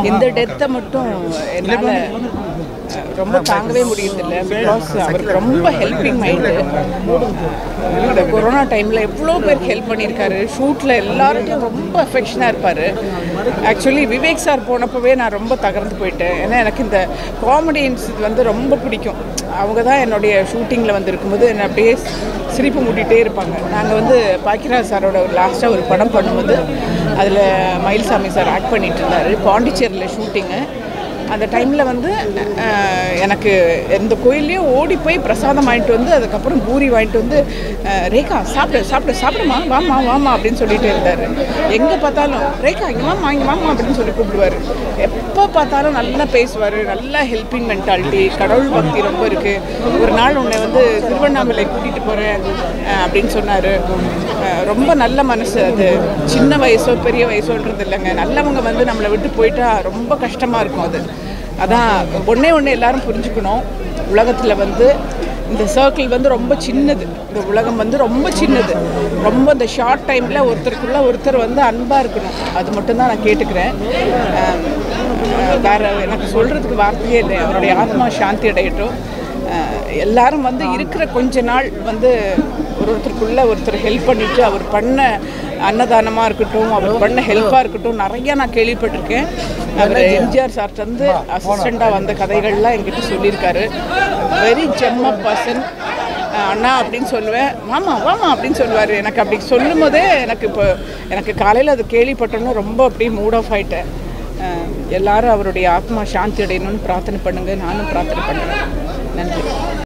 இந்த டெத்தை மட்டும் என்னால் ரொம்ப தாங்கவே முடியறதில்ல பிகாஸ் அவருக்கு ரொம்ப ஹெல்பிங் மைண்டு இந்த கொரோனா டைமில் எவ்வளோ பேருக்கு ஹெல்ப் பண்ணியிருக்காரு ஷூட்டில் எல்லார்ட்டையும் ரொம்ப அஃபெக்ஷனாக இருப்பார் ஆக்சுவலி விவேக் சார் போனப்பவே நான் ரொம்ப தகர்ந்து போயிட்டேன் ஏன்னா எனக்கு இந்த காமெடியன்ஸ் இது வந்து ரொம்ப பிடிக்கும் அவங்க தான் என்னுடைய ஷூட்டிங்கில் வந்து இருக்கும்போது என்னை அப்படியே சிரிப்பு மூட்டிகிட்டே இருப்பாங்க நாங்கள் வந்து பாக்கியராஜ் சாரோட ஒரு லாஸ்ட்டாக ஒரு படம் பண்ணும்போது அதில் மயில்சாமி சார் ஆக்ட் பண்ணிட்டு இருந்தார் பாண்டிச்சேரியில் ஷூட்டிங்கு அந்த டைமில் வந்து அஹ், எனக்கு எந்த கோயில்லையும் ஓடி போய் பிரசாதம் வாங்கிட்டு வந்து அதுக்கப்புறம் பூரி வாங்கிட்டு வந்து அஹ், ரேகா சாப்பிடு சாப்பிடு சாப்பிடுமா வாமா வாமா அப்படின்னு சொல்லிட்டு இருந்தார் எங்கே பார்த்தாலும் ரேகா இங்கே வாமா இங்கே வாமா அப்படின்னு சொல்லி கூப்பிடுவார் எப்போ பார்த்தாலும் நல்லா பேசுவார் நல்லா ஹெல்பிங் மென்டாலிட்டி கடவுள் பக்தி ரொம்ப இருக்குது ஒரு நாள் உன்னை வந்து திருவண்ணாமலை கூட்டிகிட்டு போகிறேன் அப்படின்னு சொன்னார் ரொம்ப நல்ல மனசு அது சின்ன வயசோ பெரிய வயசோன்றது இல்லைங்க நல்லவங்க வந்து நம்மளை விட்டு போயிட்டா ரொம்ப கஷ்டமாக இருக்கும் அது அதான் ஒன்றே ஒன்று எல்லாரும் புரிஞ்சுக்கணும் உலகத்தில் வந்து இந்த சர்க்கிள் வந்து ரொம்ப சின்னது இந்த உலகம் வந்து ரொம்ப சின்னது ரொம்ப இந்த ஷார்ட் டைமில் ஒருத்தருக்குள்ள ஒருத்தர் வந்து அன்பாக இருக்கணும் அது மட்டும்தான் நான் கேட்டுக்கிறேன் அஹ் அஹ் வேற எனக்கு சொல்கிறதுக்கு வார்த்தையே இல்லை அவருடைய ஆத்மா சாந்தி அடையட்டும் அஹ் எல்லாரும் வந்து இருக்கிற கொஞ்ச நாள் வந்து ஒரு ஒருத்தருக்குள்ள ஒருத்தர் ஹெல்ப் பண்ணிட்டு அவர் பண்ண அன்னதானமாக இருக்கட்டும் அவர் பண்ண ஹெல்ப்பாக இருக்கட்டும் நிறைய நான் கேள்விப்பட்டிருக்கேன் அவர் எம்ஜிஆர் சார் வந்து அசிஸ்டண்ட்டாக வந்த கதைகள்லாம் என்கிட்ட சொல்லியிருக்காரு வெரி ஜெம்ம பர்சன் அண்ணா அப்படின்னு சொல்லுவேன் வாமா வாமா அப்படின்னு சொல்லுவார் எனக்கு அப்படி சொல்லும் போதே எனக்கு இப்போ எனக்கு காலையில் அது கேள்விப்பட்டோன்னு ரொம்ப அப்படியே மூட் ஆஃப் ஆயிட்டேன் அஹ் எல்லாரும் அவருடைய ஆத்மா சாந்தி அடையணும்னு பிரார்த்தனை பண்ணுங்க நானும் பிரார்த்தனை பண்ணுறேன் நன்றி